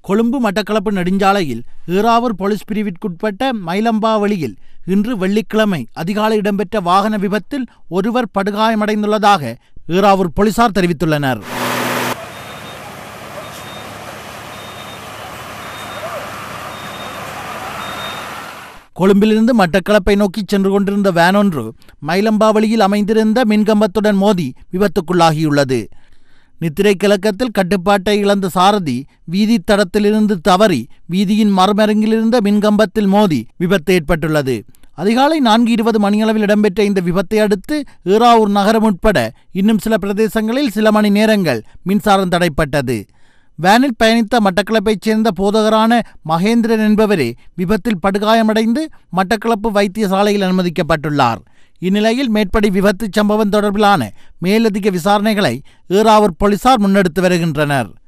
கொழும்பு மட்டக்களப்பு நெடுஞ்சாலையில் ஈராவூர் போலீஸ் பிரிவிற்குட்பட்ட மயிலம்பாவளியில் இன்று வெள்ளிக்கிழமை அதிகாலை இடம்பெற்ற வாகன விபத்தில் ஒருவர் படுகாயமடைந்துள்ளதாக ஈராவூர் போலீசார் தெரிவித்துள்ளனர் கொழும்பிலிருந்து மட்டக்களப்பை நோக்கி சென்று கொண்டிருந்த வேன் ஒன்று மயிலம்பாவளியில் அமைந்திருந்த மின்கம்பத்துடன் மோதி விபத்துக்குள்ளாகியுள்ளது நித்திரை கிழக்கத்தில் கட்டுப்பாட்டை இழந்த சாரதி வீதி தடத்திலிருந்து தவறி வீதியின் மறுமருங்கிலிருந்த மின்கம்பத்தில் மோதி விபத்து ஏற்பட்டுள்ளது அதிகாலை நான்கு இருபது மணியளவில் இடம்பெற்ற இந்த விபத்தை அடுத்து ஈராவூர் நகரம் உட்பட இன்னும் சில பிரதேசங்களில் சில மணி நேரங்கள் மின்சாரம் தடைப்பட்டது வேனில் பயணித்த மட்டக்களப்பைச் சேர்ந்த போதகரான மகேந்திரன் என்பவரே விபத்தில் படுகாயமடைந்து மட்டக்களப்பு வைத்தியசாலையில் அனுமதிக்கப்பட்டுள்ளார் இந்நிலையில் மேற்படி விபத்து சம்பவம் தொடர்பிலான மேலதிக விசாரணைகளை ஈராவூர் போலீசார் முன்னெடுத்து வருகின்றனர்